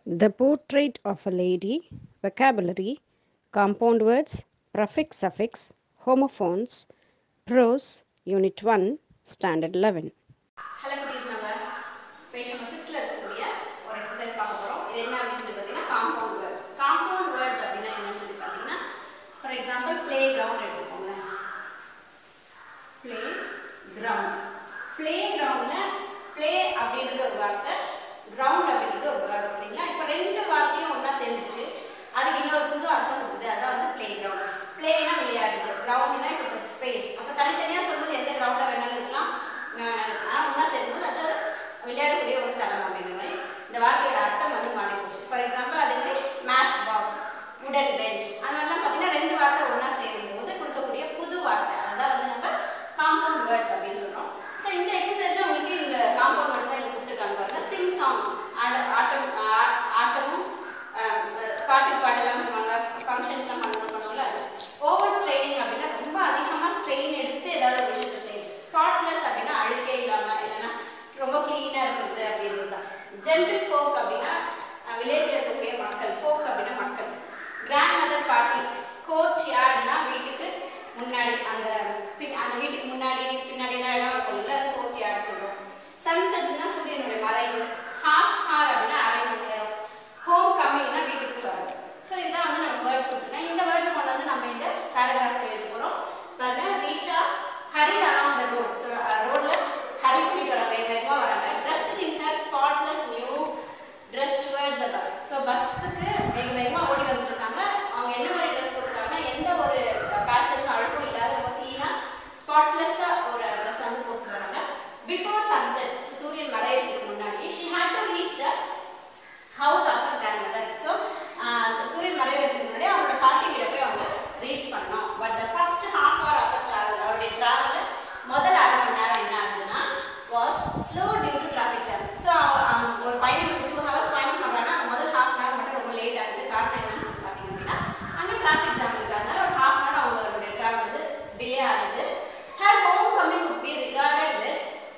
The portrait of a lady, vocabulary, compound words, prefix, suffix, homophones, prose, Unit 1, Standard 11. Hello குட்டீஸ் நம்ம page number சிக்ஸில் இருக்கக்கூடிய ஒரு exercise பார்க்க போகிறோம் இது என்ன அப்படின்னு சொல்லி பார்த்தீங்கன்னா காம்பவுண்ட் வேர்ட்ஸ் காம்பவுண்ட் வேர்ட்ஸ் அப்படின்னா என்னன்னு சொல்லி பார்த்தீங்கன்னா ஃபார் எக்ஸாம்பிள் ப்ளே கிரவுண்ட் எடுத்துக்கோங்க ப்ளே கிரவுண்ட் ப்ளே கிரவுண்டில் ப்ளே அப்படின்றது ஒரு வார்த்தை கிரவுண்ட் அப்படின்றது ஒரு வேர்டு அப்படிங்களா இப்போ ரெண்டு வார்த்தையும் ஒன்றா சேர்ந்துச்சு அதுக்கு இன்னொரு புது அர்த்தம் கொடுக்குது அதான் வந்து ப்ளே கிரவுண்ட் ப்ளேனா விளையாடுறது கிரவுண்ட்னா இப்போ ஸ்பேஸ் அப்போ தனித்தனியாக சொல்லும்போது எந்த கிரவுண்டாக வேணாலும் இருக்கலாம் ஆனால் ஒன்றா சேர்க்கும்போது அது விளையாடக்கூடிய ஒரு தளம் அப்படிங்கிற மாதிரி இந்த வார்த்தையோட அர்த்தம் வந்து மாறி போச்சு ஃபார் எக்ஸாம்பிள் அதே மாதிரி மேட்ச் பாக்ஸ் உடன் பெஞ்ச் அதனாலாம் பார்த்தீங்கன்னா ரெண்டு வார்த்தை ஒன்றா சேரும்போது கொடுக்கக்கூடிய புது வார்த்தை அதான் வந்து நம்ம காம்பவுண்ட் வேர்ட்ஸ் அப்படின்னு சொல்கிறோம் ஸோ இந்த எக்ஸசைஸில் உங்களுக்கு இந்த காம்பவுண்ட் வேர்ட்ஸ்லாம் இங்கே கொடுத்துருக்காங்க பாருங்க சிங் சாங் ஆட ஆட்டம் ஆ- ஆட்டமும் அஹ், பாட்டு பாட்டெல்லாம் பண்ணுவாங்க ஃபங்க்ஷன்ஸ்லாம் பண்ணுவாங்க பண்ணுவோம்ல அது ஓவர் ஸ்ட்ரெயினிங் அப்படின்னா ரொம்ப அதிகமாக ஸ்ட்ரெயின் எடுத்து ஏதாவது ஒரு விஷயத்தை செய்யுது ஸ்பாட்லெஸ் அப்படின்னா அழுக்கே இல்லாமல் இல்லைன்னா ரொம்ப க்ளீனாக இருக்கிறது அப்படின்றது தான் ஜென்டில் ஃபோக் அப்படின்னா வில்லேஜில் இருக்கக்கூடிய மக்கள் ஃபோக் அப்படின்னா மக்கள் கிராண்ட் மதர் பார்ட்டி கோர்ட் யார்ட்னா வீட்டுக்கு முன்னாடி அந்த பின் அந்த வீட்டுக்கு முன்னாடி பின்னாடிலாம் இடம் இருக்கும்ல அது கோர்ட் யார்ட் சொல்லுவோம் சன்செட்னா சூரியனுடைய மறைவு ஹாஃப் ஹார் அப்படின்னா அரை மணி நேரம் ஹோம் கம்மிங்னா வீட்டுக்கு வரும் ஸோ இதுதான் வந்து நம்ம வேர்ட்ஸ் கொடுத்துருக்கேன் இந்த வேர்ட்ஸ் கொண்டு வந்து நம்ம இந்த பேராகிராஃப் எழுத போகிறோம் பாருங்க Rita hurried along the road so ரோட்ல ஹரி பண்ணிட்டு வர வேக வேகமாக வராங்க dress in her spotless new dress towards the bus so பஸ்ஸுக்கு வேக வேகமாக ஓடி வந்துட்டு இருக்காங்க அவங்க எந்த மாதிரி ட்ரெஸ் போட்டுருக்காங்கன்னா எந்த ஒரு பேச்சஸும் அழுக்கும் இல்லாத ரொம்ப க்ளீனாக ஸ்பாட்லெஸ்ஸாக ஒரு ட்ரெஸ் வந்து போட்டு வராங்க பிஃபோர் சன்செட் சூரியன் மறையறதுக்கு முன்னாடி she had to reach the house of a grand mother so சூரியன் மறைவதற்கு முன்னாடி அவங்களோட பாட்டி வீட போய் அவங்க ரீச் பண்ணோம் but the first half hour of travel அவருடைய ட்ராவல் முதல் அரை மணி நேரம் என்ன ஆகுதுன்னா was slow due to traffic jam so ஒரு பயணம் டூ ஹவர்ஸ் பயணம் பண்ணுறாங்கன்னா அந்த முதல் ஹாஃப் அன் ஹவர் மட்டும் ரொம்ப லேட் ஆகுது காரணம் என்னன்னு சொல்லி பார்த்தீங்க அப்படின்னா அங்கே டிராஃபிக் ஜாம் இருக்கிறதுனால ஒரு ஹாஃப் அன் ஹவர் அவங்களுடைய ட்ராவல் வந்து டிலே ஆகுது her home coming would be regarded with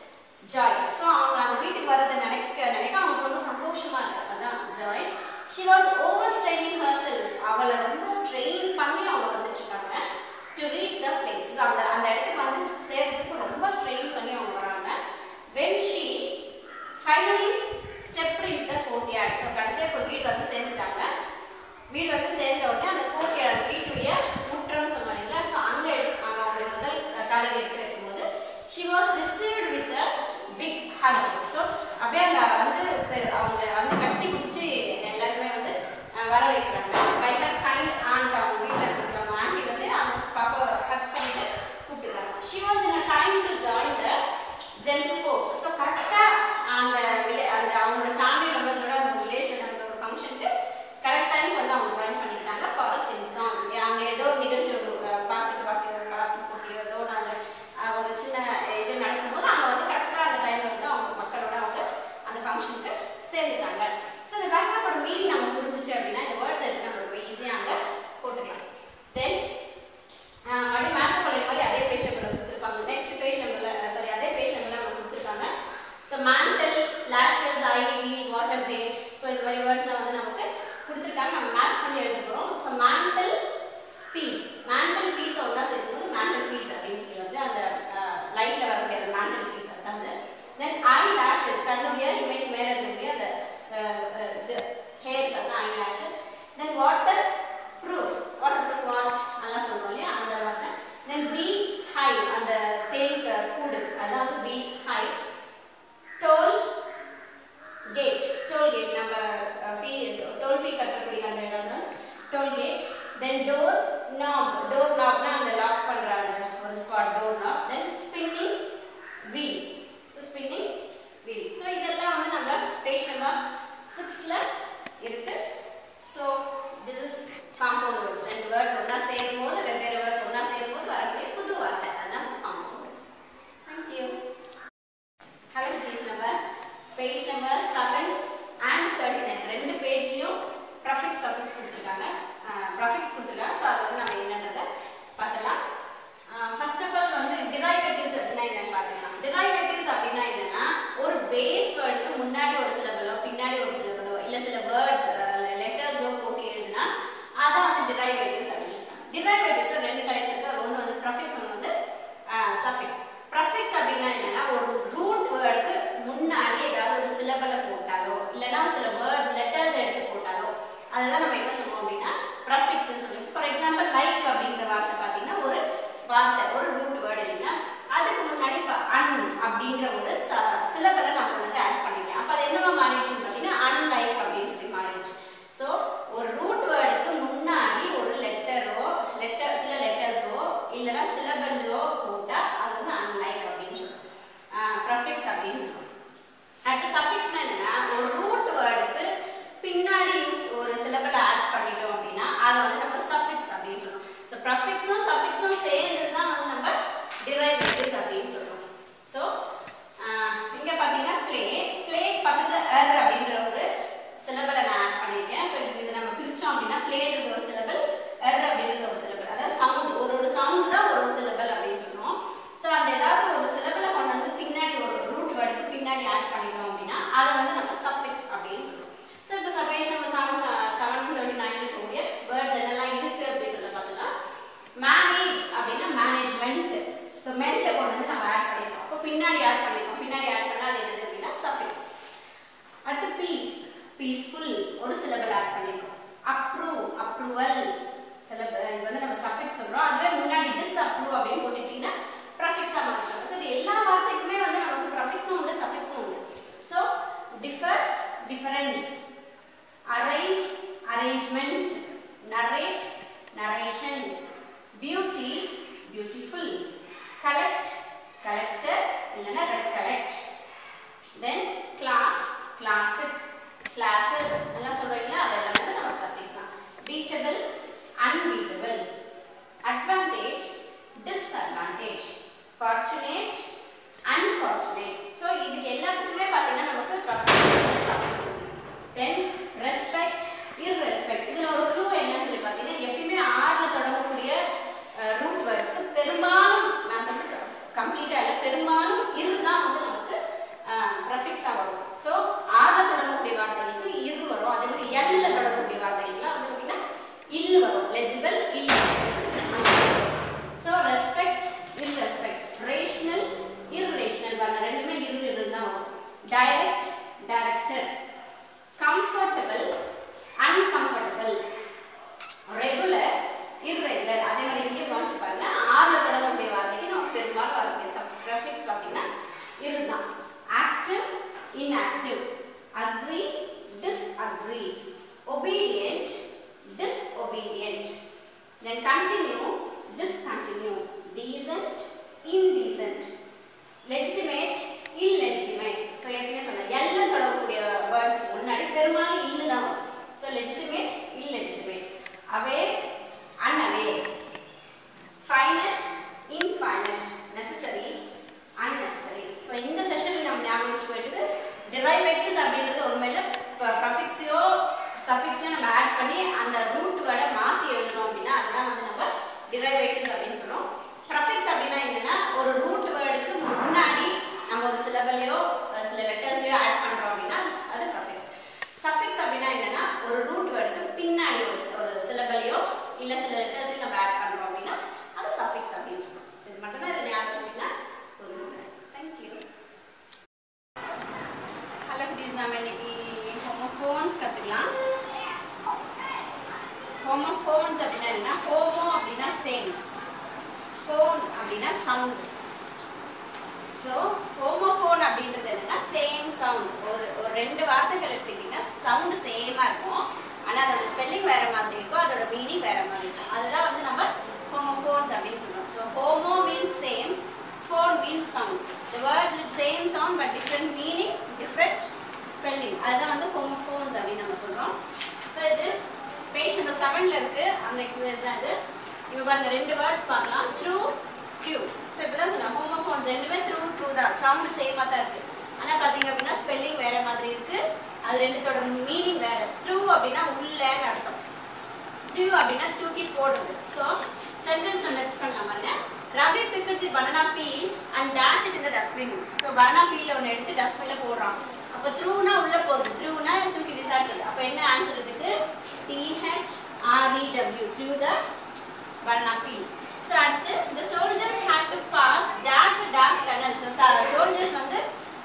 joy so அவங்க அந்த வீட்டுக்கு வரதை நினைக்க நினைக்க அவங்களுக்கு ரொம்ப சந்தோஷமா இருக்கு அதான் joy she was over straining herself அவளை ரொம்ப ஸ்ட்ரெயின் பண்ணி அவங்க வந்துட்டு இருக்காங்க டு ரீச் த பிளேஸ் அந்த அந்த இடத்துக்கு வந்து சேர்றதுக்கு ரொம்ப ஸ்ட்ரெயின் பண்ணி அவங்க வராங்க when she finally step in the courtyard so கடைசியாக இப்போ வீடு வந்து சேர்ந்துட்டாங்க வீடு வந்து சேர்ந்த உடனே அந்த கோர்ட்யார்ட் வீட்டுடைய முற்றம் சொன்னாங்க ஸோ அங்கே அங்கே அவங்களுடைய முதல் காலையில் எடுத்து வைக்கும்போது she was received with a big hug so அப்படியே அங்கே வந்து பெரு- அவங்க வந்து கட்டி பிடிச்சி எல்லாருமே வந்து அஹ், வர வைக்கிறாங்க பயங்கர கைண்ட் ஆண்ட் அவங்க வீட்டில் இருக்கிறவங்க ஆண்டி வந்து அந்த பாப்பா ஹக் பண்ணிட்டு கூப்பிட்டுறாங்க she was in a time to join the gent folk so கரெக்டாக அந்த வில்லே அந்த அவங்களோட ஃபேமிலி மெம்பர்ஸோட அந்த வில்லேஜில் நடக்கிற ஒரு ஃபங்க்ஷனுக்கு கரெக்ட் டைம் வந்து அவங்க ஜாயின் பண்ணிக்கிட்டாங்க ஃபார் சிங் சாங் அங்கே ஏதோ ஒரு நிகழ்ச்சி ஒரு அஹ், பாட்டு பாட்டு பாட்டு போட்டியோ ஏதோ நாங்கள் ஒரு சின்ன இது நடக்கும்போது அவங்க வந்து கரெக்டாக அந்த டைம் வந்து அவங்க மக்களோட அவங்க அந்த ஃபங்க்ஷனுக்கு சேர்ந்துட்டாங்க ஸோ இந்த பேக்ராஃபோட மீனிங் நம்ம புரிஞ்சிச்சு அப்படின்னா இந்த வேர்ட்ஸ் எடுத்து நம்ம ரொம்ப ஈஸியாக அங்கே போட்டுக்கலாம் தென் மறுபடியும் மேட்ச் பழைய மாதிரி அதே பேஜ் நம்பர் கொடுத்துருப்பாங்க நெக்ஸ்ட் பேஜ் நம்பரில் சாரி அதே பேஜ் நம்பரில் அவங்க கொடுத்துருக்காங்க so mantel lashes ivy water great so இந்த மாதிரி வேர்ட்ஸ்லாம் வந்து நமக்கு கொடுத்துருக்காங்க நம்ம மேட்ச் பண்ணி எழுத போகிறோம் so mantelpiece mantelpiece ஒன்றா சேர்க்கும்போது மேண்டல் பீஸ் அப்படின்னு சொல்லி வந்து அந்த லைட்டில் வரக்கூடிய அந்த மேண்டல் பீஸ் அதான் தென் ஐ லேஷஸ் கண்ணுடைய இமைக்கு மேலே இருக்கக்கூடிய அந்த இது ஹேர்ஸ் அதான் eyelashes then waterproof waterproof watch அதெல்லாம் சொல்லுவோம் இல்லையா அந்த வாட்டர் தென் பி ஹை அந்த தேன் க- கூடு அதாவது beehive toll gate toll gate நம்ம ஃபீ டோல் ஃபீ கட்டக்கூடிய அந்த இடம் தான் toll gate then doorknob door நாப்னா அந்த லாக் பண்றாங்க ஒரு spot doorknob then spinning wheel so spinning wheel so இதெல்லாம் வந்து நம்ம பேஜ் நம்பர் சிக்ஸில் இருக்கு so this is compound words ரெண்டு வேர்ட்ஸ் ஒன்றா சேரும்போது வெவ்வேறு வேர்ட்ஸ் ஒன்றா சேரும்போது வரக்கூடிய புது வார்த்தை அதான் compound words thank you hello these number page number seven and thirty nine ரெண்டு பேஜ்லையும் ப்ரஃபிக்ஸ் சஃபிக்ஸ் கொடுத்துருக்காங்க ப்ரஃபிக்ஸ் கொடுத்துருக்காங்க ஸோ அது வந்து நம்ம என்னன்றதை பார்க்கலாம் ஃபர்ஸ்ட் ஆஃப் ஆல் வந்து டிரைவேட்டிவ்ஸ் அப்படின்னா என்னன்னு பார்க்கலாம் டிரைவேட்டிவ்ஸ் அப்படின்னா என்னன்னா ஒரு பேஸ் வேர்டுக்கு முன்னாடி ஒரு சிலபலோ பின்னாடி ஒரு சிலபலோ இல்லை சில வேர்ட்ஸ் இல்லைன்னா சில வேர்ட்ஸ் லெட்டர்ஸ் எடுத்து போட்டாலோ அதெல்லாம் நம்ம என்ன சொல்லுவோம் அப்படின்னா ப்ரஃபிக்ஸ்னு சொல்லுவோம் ஃபார் எக்ஸாம்பிள் லைக் அப்படிங்கிற வார்த்தை பார்த்தீங்கன்னா ஒரு வார்த்தை ஒரு ரூட் வேர்டு இல்லைன்னா அதுக்கு முன்னாடி இப்போ அன் அப்படிங்கிற ஒரு சிலபலை நம்ம வந்து ஆட் பண்ணிக்கலாம் அப்போ அது என்னவா மாறிடுச்சுன்னு பார்த்தீங்கன்னா அன்லைக் அப்படின்னு சொல்லி மாறிடுச்சு ஸோ ஒரு ரூட் வேர்டுக்கு முன்னாடி ஒரு லெட்டரோ லெட்டர் சில லெட்டர்ஸோ இல்லைன்னா சிலபலோ போட்டால் அது வந்து அன்லைக் அப்படின்னு சொல்லுவோம் ப்ரஃபிக்ஸ் அப்படின்னு சொல்லுவோம் அடுத்து சஃபிக்ஸ்னா என்னன்னா ஒரு ரூட் வேர்டுக்கு பின்னாடி யூஸ் ஒரு சிலபல் ஆட் பண்ணிட்டோம் அப்படின்னா அதை வந்து நம்ம சஃபிக்ஸ் அப்படின்னு சொல்லுவோம் ஸோ ப்ரஃபிக்ஸும் சஃபிக்ஸும் சேர்ந்து தான் வந்து நம்ம டிரைவேட்டிவ்ஸ் அப்படின்னு சொல்றோம் ஸோ இங்க பாத்தீங்கன்னா ப்ளே ப்ளே பக்கத்துல எர் அப்படின்ற ஒரு சிலபலை நான் ஆட் பண்ணியிருக்கேன் ஸோ இது நம்ம பிரிச்சோம் அப்படின்னா ப்ளேன்றது ஒரு சிலபல் எர் அப்படின்றது ஒரு சிலபல் அதாவது சவுண்ட் ஒரு ஒரு சவுண்ட் தான் ஒரு ஒரு சிலபல் அப்படின்னு சொல்லுவோம் ஸோ அந்த ஏதாவது ஒரு சிலபலை கொண்டு வந்து பின்னாடி ஒரு ரூட் வேர்டுக்கு பின்னாடி ஆட் பண்ணிட்டோம் அப்படின்னா அதை வந்து நம்ம சஃபிக்ஸ் அப்படின்னு சொல்லுவோம் ஸோ இப்போ சபேஷ் நம்ம செவன் செவன் தேர்ட்டி நைன்ல இருக்கக்கூடிய வேர்ட்ஸ் என்னெல்லாம் இருக்கு அப்படின்றத பார்த்துலாம் மேனேஜ் அப்படின்னா மேனேஜ்மெண்ட் ஸோ மென்ட்டை கொண்டு வந்து நம்ம ஆட் பண்ணிருக்கோம் அப்போ பின்னாடி ஆட் பண்ணிருக்கோம் பின்னாடி ஆட் பண்ணா அது என்னது அப்படின்னா சஃபிக்ஸ் அடுத்து பீஸ் பீஸ்ஃபுல் ஒரு சிலபல் ஆட் பண்ணிருக்கோம் அப்ரூவ் அப்ரூவல் சிலபல் இது வந்து நம்ம சஃபிக்ஸ் சொல்றோம் அதுவே முன்னாடி டிஸ் அப்ரூவ் அப்படின்னு போட்டுட்டீங்கன்னா ப்ரஃபிக்ஸாக மாற்றிக்கிறோம் ஸோ இது எல்லா வார்த்தைக்குமே வந்து நமக்கு ப்ரஃபிக்ஸும் உண்டு சஃபிக்ஸும் உண்டு so differ difference arrange arrangement narrate narration beauty beautiful collect collector இல்லைன்னா collect then class classic classes எல்லாம் சொல்றீங்களா அதெல்லாம் வந்து நம்ம சஃபிக்ஸ் தான் beatable unbeatable advantage disadvantage fortunate unfortunate so இதுக்கு எல்லாத்துக்குமே பார்த்தீங்கன்னா நமக்கு சஃபிக்ஸ் தென் ரெஸ்பெக்ட் இர்ரெஸ்பெக்ட் இதில் ஒரு க்ளூ என்னன்னு சொல்லி பார்த்தீங்கன்னா எப்பயுமே ஆறில் தொடங்கக்கூடிய ரூட் வேர்ட்ஸ்க்கு பெரும்பாலும் நான் சொல்றது கம்ப்ளீட்டாக இல்லை பெரும்பாலும் இரு தான் வந்து நமக்கு ப்ரஃபிக்ஸாக வரும் ஸோ ஆறில் தொடங்கக்கூடிய வார்த்தைகளுக்கு இரு வரும் அதே மாதிரி எல்ல தொடங்கக்கூடிய வார்த்தைகள்லாம் வந்து பார்த்தீங்கன்னா இல்லு வரும் legible il so respect irrespect rational irrational பண்ண ரெண்டுமே இரு இரு தான் வரும் direct director comfortable uncomfortable regular irregular அதே மாதிரி இங்கே கவனிச்சு பாருங்க ஆறுல தொடங்கக்கூடிய வார்த்தைக்கு நம்ம பெரும்பாலும் வரக்கூடிய சப் ப்ரெஃபிக்ஸ் பார்த்தீங்கன்னா இதுதான் active inactive agree disagree obedient disobedient then continue discontinue decent indecent legitimate illegitimate so ஏற்கனவே சொன்னேன் எல்லாம் தொடங்கக்கூடிய வேர்ட்ஸ்க்கு முன்னாடி பெரும்பாலும் இல்லு தான் வரும் so legitimate illegitimate aware unaware finite infinite necessary unnecessary so இந்த செஷனில் நம்ம ஞாபகம் வச்சுக்க வேண்டியது டிரைவேட்டிவ்ஸ் அப்படின்றது உண்மையில ப்ரஃபிக்ஸையோ சஃபிக்ஸையோ நம்ம ஆட் பண்ணி அந்த ரூட் வேர்டை மாற்றி எழுதுறோம் அப்படின்னா அதுதான் வந்து நம்ம டிரைவேட்டிவ்ஸ் அப்படின்னு சொல்றோம் ப்ரஃபிக்ஸ் அப்படின்னா என்னன்னா ஒரு ரூட் வேர்டுக்கு முன்னாடி நம்ம ஒரு சிலபலையோ சில லெட்டர்ஸ்லையோ ஆட் பண்ணுறோம் அப்படின்னா அது அது ப்ரஃபிக்ஸ் சஃபிக்ஸ் அப்படின்னா என்னன்னா ஒரு ரூட் வேர்டுக்கு பின்னாடி ஒரு ஒரு சிலபலையோ இல்லை சில லெட்டர்ஸையும் நம்ம ஆட் பண்ணுறோம் அப்படின்னா அது சஃபிக்ஸ் அப்படின்னு சொல்லுவோம் ஸோ இது மட்டும் தான் இதை ஞாபகம் வச்சுங்கன்னா போதும் தேங்க்யூ ஹலோ குட்டீஸ் நம்ம இன்னைக்கு ஹோமோஃபோன்ஸ் கற்றுக்கலாம் ஹோமோஃபோன்ஸ் அப்படின்னா என்ன ஹோமோ அப்படின்னா சேம் ஃபோன் அப்படின்னா சவுண்ட் ஸோ ஹோமோஃபோன் அப்படின்றது என்னன்னா சேம் சவுண்ட் ஒரு ஒரு ரெண்டு வார்த்தைகள் எடுத்துக்கிட்டிங்கன்னா சவுண்டு சேமாக இருக்கும் ஆனால் அதோட ஸ்பெல்லிங் வேற மாதிரி இருக்கும் அதோட மீனிங் வேற மாதிரி இருக்கும் அதுதான் வந்து நம்ம ஹோமோஃபோன்ஸ் அப்படின்னு சொல்லுவோம் so homo means same phone means sound. The words with same sound but different meaning, different spelling. அதுதான் வந்து homophones அப்படின்னு நம்ம சொல்றோம். ஸோ இது பேஜ் நம்பர் செவன்ல இருக்கு அந்த எக்ஸசைஸ் தான் இது இப்போ பாருங்க ரெண்டு வேர்ட்ஸ் பார்க்கலாம் ட்ரூ ட்யூ ஸோ இப்போ தான் சொன்னேன் ஹோமோஃபோன்ஸ் ரெண்டுமே த்ரூ த்ரூ தான் சவுண்ட் சேமாக தான் இருக்கு ஆனால் பார்த்தீங்க அப்படின்னா ஸ்பெல்லிங் வேற மாதிரி இருக்கு அது ரெண்டுத்தோட மீனிங் வேற த்ரூ அப்படின்னா உள்ளன்னு அர்த்தம் ட்யூ அப்படின்னா தூக்கி போடுறது ஸோ சென்டென்ஸ் ஒன்று வச்சு பண்ணலாம் பாருங்க Ravi picked the banana peel and dash it இந்த டஸ்ட்பின் ஸோ பனானா பீல் ஒன்று எடுத்து டஸ்ட்பின்ல போடுறான் அப்போ த்ரூனா உள்ள போகுது த்ரூனா தூக்கி விசாரிக்கிறது அப்போ என்ன ஆன்சர் இதுக்கு T H R E W threw the banana peel so அடுத்து the soldiers had to pass dash a dark tunnel so soldiers வந்து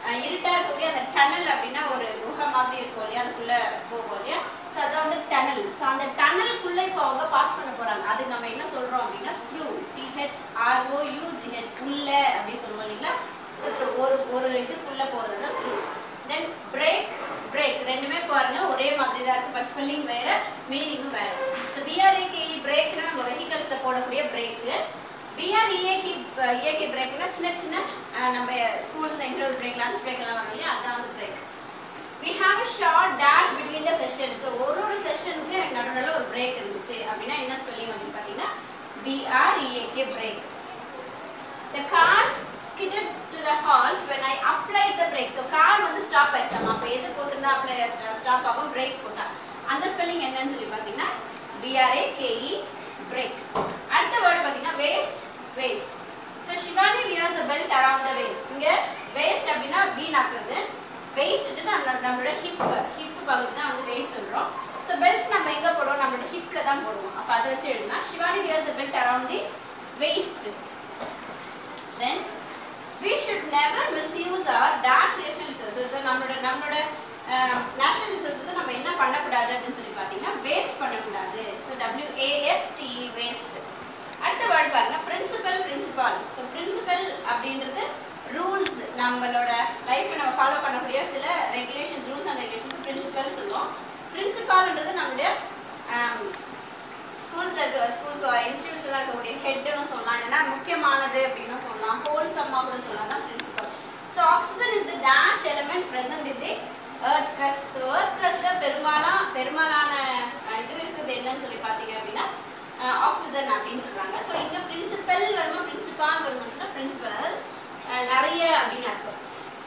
அஹ், இருட்டா இருக்கக்கூடிய அந்த டனல் அப்படின்னா ஒரு குகை மாதிரி இருக்கும் இல்லையா அதுக்குள்ள போகும் இல்லையா ஸோ அது வந்து டனல் ஸோ அந்த டனலுக்குள்ள இப்போ அவங்க பாஸ் பண்ண போறாங்க அதுக்கு நம்ம என்ன சொல்றோம் அப்படின்னா த்ரூ டிஹெச் ஆர்ஓ யூஜிஹெச் உள்ள அப்படி சொல்லுவோம் இல்லைங்களா ஸோ ஒரு ஒரு இதுக்குள்ள போறது தான் த்ரூ தென் பிரேக் பிரேக் ரெண்டுமே பாருங்க ஒரே மாதிரி தான் இருக்கு பட் ஸ்பெல்லிங் வேற மீனிங்கும் வேற ஸோ பிஆர்ஏகே பிரேக்னா நம்ம வெஹிக்கல்ஸ்ல போடக்கூடிய பிரேக்கு பிஆர்இஏகே இஏகே பிரேக்னா சின்ன சின்ன அஹ், நம்ம ஸ்கூல்ஸ்ல இன்டர்வல் பிரேக் லஞ்ச் பிரேக் எல்லாம் வரும் இல்லையா அதான் வந்து break we have a short dash between the sessions so ஒரு ஒரு செஷன்ஸ்லயும் எனக்கு நடுவில் ஒரு பிரேக் இருந்துச்சு அப்படின்னா என்ன ஸ்பெல்லிங் அப்படின்னு பார்த்தீங்கன்னா B R E A K break the cars skidded to the halt when I applied the brake so car வந்து ஸ்டாப் ஆயிடுச்சாமா அப்போ எது போட்டிருந்தா அப்ளை ஸ்டாப் ஆகும் பிரேக் போட்டா அந்த ஸ்பெல்லிங் என்னன்னு சொல்லி பார்த்தீங்கன்னா பிஆர்ஏ கேஇ பிரேக் அடுத்த வேர்டு பார்த்தீங்கன்னா waste waist so Shivani wears a belt around the waist இங்கே வேஸ்ட் அப்படின்னா வீணாக்குறது வேஸ்ட்டு நம்ம நம்மளோட ஹிப் ஹிப் பகுதி தான் வந்து வேஸ்ட் சொல்கிறோம் ஸோ பெல்ட் நம்ம எங்கே போடுவோம் நம்மளோட ஹிப்பில் தான் போடுவோம் அப்போ அதை வச்சு எழுதுனா Shivani wears the belt around the waist then we should never misuse our dash national resources நம்மளோட நம்மளோட நேஷனல் ரிசோர்ஸஸ் நம்ம என்ன பண்ணக்கூடாது அப்படின்னு சொல்லி பார்த்தீங்கன்னா வேஸ்ட் பண்ணக்கூடாது ஸோ டபிள்யூஏஎஸ்டி வேஸ்ட் அடுத்த வேர்ட் பாருங்க பிரின்சிபல் பிரின்சிபால் ஸோ பிரின்சிபல் அப்படின்றது ரூல்ஸ் நம்மளோட லைஃப்ல நம்ம ஃபாலோ பண்ணக்கூடிய சில regulations rules and regulations principle சொல்லுவோம் பிரின்சிபால்ன்றது நம்மளுடைய ஸ்கூல்ஸ்ல இருக்க ஸ்கூல்ஸ் இன்ஸ்டியூட்ஸ்ல இருக்கக்கூடிய ஹெட்னு சொல்லலாம் இல்லைன்னா முக்கியமானது அப்படின்னு சொல்லலாம் ஹோல்சம்மா கூட சொல்லலாம் தான் principle so oxygen is the dash element present in the earth crust so earth crustல பெரும்பாலா பெரும்பாலான அஹ், இது இருக்குது என்னன்னு சொல்லி பார்த்தீங்க அப்படின்னா ஆக்சிஜன் அப்படின்னு சொல்றாங்க ஸோ இங்க பிரின்சிபல் வருமா பிரின்சிபால் வருமா சொன்னா பிரின்சிபல் அதாவது அஹ், நிறைய அப்படின்னு அர்த்தம்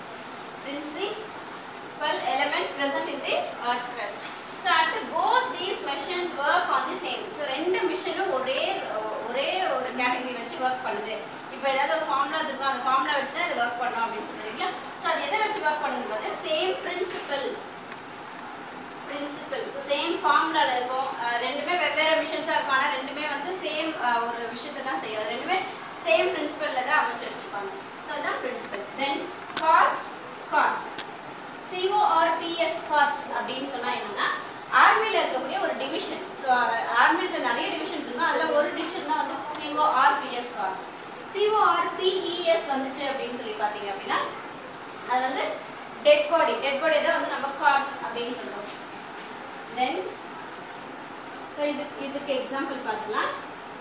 principal element present in the earth's crust so அடுத்து both these machines work on the same so ரெண்டு மிஷினும் ஒரே ஒரே ஒரு கேட்டகரி வச்சு ஒர்க் பண்ணுது இப்போ ஏதாவது ஒரு ஃபார்முலாஸ் இருக்கும் அந்த ஃபார்முலா வச்சு தான் இது ஒர்க் பண்ணோம் அப்படின்னு சொல்றீங்களா ஸோ அது எதை வச்சு ஒர்க் பண்ணுது பார்த்து same principle principle so same ஃபார்முலால இருக்கும் அஹ் ரெண்டுமே வெவ்வேறு மிஷின்ஸாக இருக்கும் ஆனால் ரெண்டுமே வந்து சேம் ஒரு விஷயத்தை தான் செய்யும் அது ரெண்டுமே சேம் பிரின்சிபல்ல தான் அமைச்சு வச்சிருப்பாங்க ஸோ அதுதான் principle then corps corps C O R P S corps அப்படின்னு சொன்னா என்னன்னா ஆர்மியில் இருக்கக்கூடிய ஒரு டிவிஷன்ஸ் ஸோ ஆர்மிஸில் நிறைய டிவிஷன்ஸ் இருக்கும் அதில் ஒரு டிவிஷன் தான் வந்து சிஓஆர்பிஎஸ் கார்ப்ஸ் சிஓஆர்பிஇஎஸ் வந்துச்சு அப்படின்னு சொல்லி பார்த்தீங்க அப்படின்னா அது வந்து டெட் பாடி டெட் பாடி தான் வந்து நம்ம கார்ப்ஸ் அப்படின்னு சொல்றோம் தென் ஸோ இது இதுக்கு எக்ஸாம்பிள் பார்க்கலாம்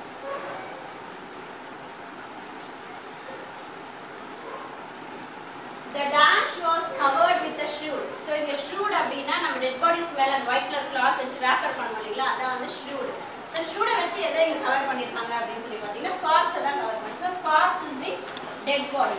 The dash was covered with a shroud. So இந்த shroud அப்படின்னா நம்ம டெட் பாடிஸ் மேல அந்த ஒயிட் கலர் கிளாத் வச்சு வேப்பர் பண்ணுவோம் இல்லைங்களா அதான் வந்து shroud. ஸோ ஷூடை வச்சு எதை இங்க கவர் பண்ணியிருக்காங்க அப்படின்னு சொல்லி பார்த்தீங்கன்னா கார்ப்ஸை தான் கவர் பண்ணி so corps is the dead body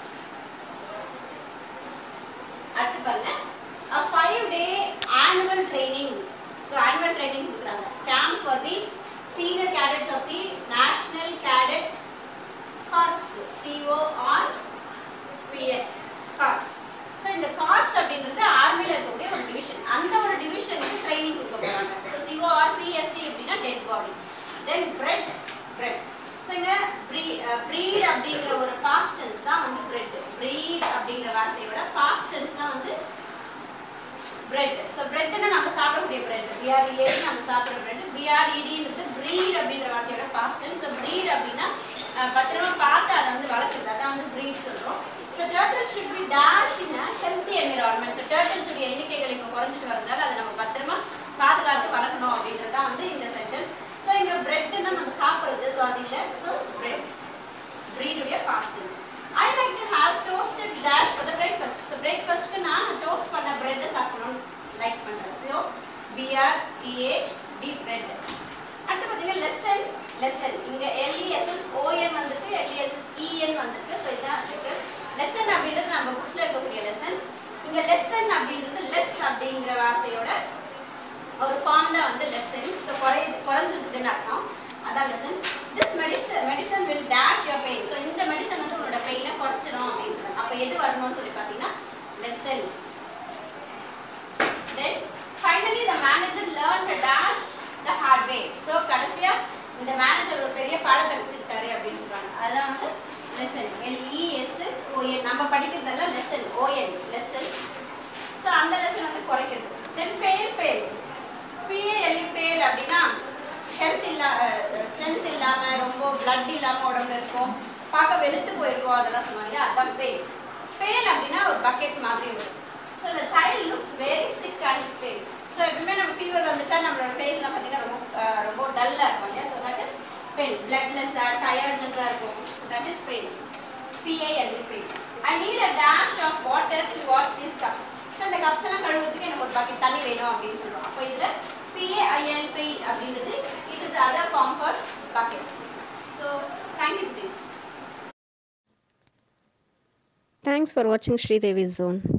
அடுத்து பாருங்க a five day annual training so annual training கொடுக்குறாங்க camp for the senior cadets of the national cadet corps co or ps corps so இந்த கார்ப்ஸ் அப்படின்றது ஆர்மியில் இருக்கக்கூடிய ஒரு division அந்த ஒரு டிவிஷனுக்கு ட்ரைனிங் கொடுக்க போகிறாங்க ஸோ சிஓஆர்பிஎஸ்சி அப்படின்னா dead body then bread bread so இங்கே ப்ரீ ப்ரீட் அப்படிங்கிற ஒரு பாஸ்டன்ஸ் தான் வந்து பிரெட் ப்ரீட் அப்படிங்கிற வார்த்தையோட பாஸ்டன்ஸ் தான் வந்து பிரெட் ஸோ பிரெட்னா நம்ம சாப்பிடக்கூடிய பிரெட் பிஆர்இஏ நம்ம சாப்பிட்ற பிரெட் பிஆர்இடின்றது ப்ரீட் அப்படின்ற வார்த்தையோட பாஸ்டன் ஸோ ப்ரீட் அப்படின்னா அஹ், பத்திரமா பார்த்து அதை வந்து வளர்க்குறது அதான் வந்து ப்ரீட் சொல்கிறோம் so turtle should be dash in a healthy environment so டேர்ட்டில்ஸுடைய எண்ணிக்கைகள் இப்போ குறைஞ்சிட்டு வரதுனால அதை நம்ம பத்திரமா பாதுகாத்து வளர்க்கணும் அப்படின்றது தான் வந்து இந்த சென்டென்ஸ் ஸோ இங்கே பிரெட் தான் நம்ம சாப்பிட்றது ஸோ அது இல்லை ஸோ பிரெட் ப்ரீடுடைய past tense I like to have toasted dash for the breakfast so பிரேக்ஃபாஸ்ட்க்கு நான் டோஸ்ட் பண்ண பிரெட்டை சாப்பிடணும்னு லைக் பண்ணுறேன் so B R E A D bread அடுத்து பார்த்தீங்கன்னா லெசன் லெசன் இங்கே எல்இஎஸ்எஸ் ஓஎன் வந்திருக்கு எல்இஎஸ்எஸ் இஎன் வந்திருக்கு ஸோ இதுதான் டிஃப்ரென்ஸ் லெசன் அப்படின்றது நம்ம புக்ஸில் இருக்கக்கூடிய லெசன்ஸ் இங்கே லெசன் அப்படின்றது லெஸ் அப்படிங்கிற வார்த்தையோட ஒரு ஃபார்ம் தான் வந்து லெசன் ஸோ குறை குறைஞ்சிருக்குதுன்னு அர்த்தம் அதான் lesson this medicine medicine will dash your pain so இந்த மெடிசன் வந்து உங்களோட பெயினை குறைச்சிரும் அப்படின்னு சொல்லுவாங்க அப்போ எது வரணும்னு சொல்லி பார்த்தீங்கன்னா lesson then finally the manager learn to dash the hard way so கடைசியாக இந்த மேனேஜர் ஒரு பெரிய பாடத்தை கற்றுக்கிட்டாரு அப்படின்னு சொல்றாங்க அதான் வந்து லெசன் எல்இஎஸ்எஸ் ஓஎன் நம்ம படிக்கிறதெல்லாம் லெசன் ஓஎன் லெசன் ஸோ அந்த லெசன் வந்து குறைக்கிறது தென் பேல் பேல் பிஏஎல்இ பேல் அப்படின்னா ஹெல்த் இல்லா ஸ்ட்ரென்த் இல்லாமல் ரொம்ப பிளட் இல்லாமல் உடம்புல இருக்கும் பார்க்க வெளுத்து போயிருக்கோம் அதெல்லாம் சொல்லுவாங்க அதான் பேல் பேல் அப்படின்னா ஒரு பக்கெட் மாதிரி வரும் so the child looks very sick and pale so எப்பவுமே நம்ம ஃபீவர் வந்துட்டா நம்மளோட ஃபேஸ்லாம் பார்த்தீங்கன்னா ரொம்ப அஹ், ரொம்ப டல்லாக இருக்கும் இல்லையா ஸோ தட் இஸ் பெயின் பிளட்லெஸ்ஸாக டயர்ட்னஸாக இருக்கும் that is pain P A L E pain I need a dash of water to wash these cups so இந்த கப்ஸ் எல்லாம் கழுவுறதுக்கு எனக்கு ஒரு பக்கெட் தண்ணி வேணும் அப்படின்னு சொல்லுவோம் அப்போ இதில் பிஏஐஎல் பெயின் அப்படின்றது it is other form for buckets so thank you please Thanks for watching Sridevi's Zone.